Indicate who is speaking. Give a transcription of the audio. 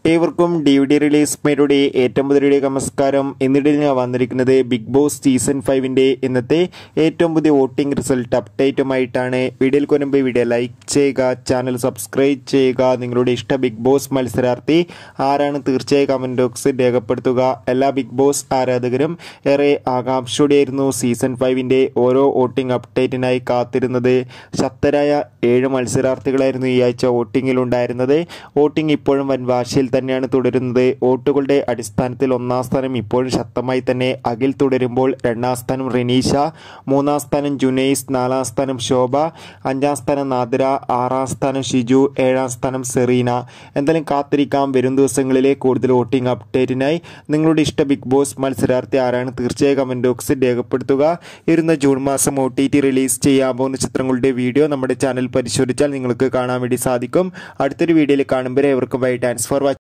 Speaker 1: ഏവർക്കും D V D release മേരുടെ ഏറ്റവും പുതിയ നമസ്കാരം എന്നിട്ട് ഞാൻ വന്നിരിക്കുന്നത് ബിഗ് ബോസ് സീസൺ ഫൈവിൻ്റെ ഇന്നത്തെ ഏറ്റവും പുതിയ വോട്ടിംഗ് റിസൾട്ട് അപ്ഡേറ്റുമായിട്ടാണ് വീഡിയോയിൽ കൊനുമ്പ് വീഡിയോ ലൈക്ക് ചെയ്യുക ചാനൽ സബ്സ്ക്രൈബ് ചെയ്യുക നിങ്ങളുടെ ഇഷ്ട ബിഗ് ബോസ് മത്സരാർത്ഥി ആരാണ് തീർച്ചയായും കമൻറ്റ് ബോക്സിൽ രേഖപ്പെടുത്തുക എല്ലാ ബിഗ് ബോസ് ആരാധകരും ഏറെ ആകാംക്ഷയോടെയായിരുന്നു സീസൺ ഫൈവിൻ്റെ ഓരോ വോട്ടിംഗ് അപ്ഡേറ്റിനായി കാത്തിരുന്നത് ശക്തരായ ഏഴ് മത്സരാർത്ഥികളായിരുന്നു ഈ ആഴ്ച വോട്ടിങ്ങിലുണ്ടായിരുന്നത് വോട്ടിംഗ് ഇപ്പോഴും വൻ വാശിയിൽ തന്നെയാണ് തുടരുന്നത് വോട്ടുകളുടെ അടിസ്ഥാനത്തിൽ ഒന്നാം സ്ഥാനം ഇപ്പോഴും ശക്തമായി തന്നെ അഖിൽ തുടരുമ്പോൾ രണ്ടാം സ്ഥാനം റിനീഷ മൂന്നാം സ്ഥാനം ജുനൈസ് നാലാം സ്ഥാനം ശോഭ അഞ്ചാം സ്ഥാനം നാദിര ആറാം സ്ഥാനം ഷിജു ഏഴാം സ്ഥാനം സെറീന എന്തായാലും കാത്തിരിക്കാം വരും ദിവസങ്ങളിലെ കൂടുതൽ വോട്ടിംഗ് അപ്ഡേറ്റിനായി നിങ്ങളുടെ ഇഷ്ട ബിഗ് ബോസ് മത്സരാർത്ഥി ആരാണ് തീർച്ചയായും കമൻറ്റ് ബോക്സിൽ രേഖപ്പെടുത്തുക ഇരുന്ന ജൂൺ മാസം ഒ ടി ടി റിലീസ് ചെയ്യാൻ പോകുന്ന ചിത്രങ്ങളുടെ വീഡിയോ നമ്മുടെ ചാനൽ പരിശോധിച്ചാൽ നിങ്ങൾക്ക് കാണാൻ വേണ്ടി സാധിക്കും അടുത്തൊരു വീഡിയോയിൽ കാണുമ്പോൾ എവർക്കും ബൈ താങ്ക്സ് ഫോർ വാച്ചിങ്